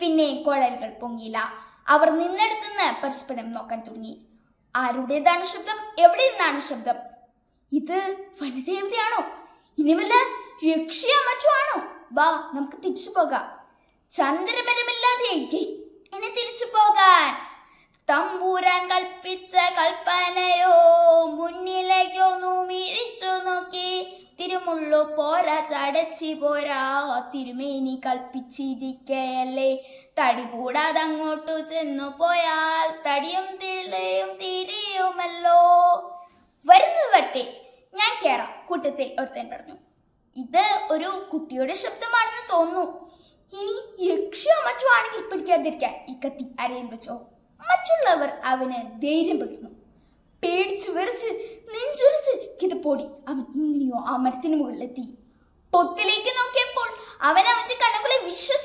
പിന്നെ കുഴലുകൾ പൊങ്ങിയില്ല അവർ നിന്നെടുത്തുനിന്ന് പരസ്പരം നോക്കാൻ തുടങ്ങി ആരുടേതാണ് ശബ്ദം എവിടെ നിന്നാണ് ശബ്ദം ഇത് വനദേവതയാണോ ഇനി വല്ല രക്ഷയോ മറ്റോ ആണോ വാ നമുക്ക് തിരിച്ചു പോകാം ചന്ദ്രബലമില്ലാതെ എങ്ങനെ തിരിച്ചു പോകാൻ തമ്പൂരാൻ കൽപ്പിച്ച കൽപ്പനയോ മുന്നിലേക്കൊന്നു മിഴിച്ചു നോക്കി തിരുമുള്ളു പോരാ ചടച്ചി പോരാ തിരുമേനി കൽപ്പിച്ചിരിക്കയല്ലേ തടി കൂടാതെ അങ്ങോട്ടു ചെന്നു പോയാൽ തടിയും തിളയും തിരിയുമല്ലോ വരുന്നത് വട്ടെ ഞാൻ കേറാം കൂട്ടത്തിൽ ഒരുത്തൻ പറഞ്ഞു ഇത് ഒരു കുട്ടിയുടെ ശബ്ദമാണെന്ന് തോന്നുന്നു ഇനി യക്ഷിയോ മറ്റോ ആണെങ്കിൽ പിടിക്കാതിരിക്കാൻ ഈ കത്തി അരയിൽ വെച്ചോ മറ്റുള്ളവർ അവന് ധൈര്യം പകർന്നു പേടിച്ച് വിറച്ച് നെഞ്ചുരച്ച് കിതപ്പോടി അവൻ ഇങ്ങനെയോ ആ മരത്തിന് മുകളിലെത്തി പൊത്തിലേക്ക് നോക്കിയപ്പോൾ അവൻ അവന്റെ കണ്ണുകളെ വിശ്വസിച്ചു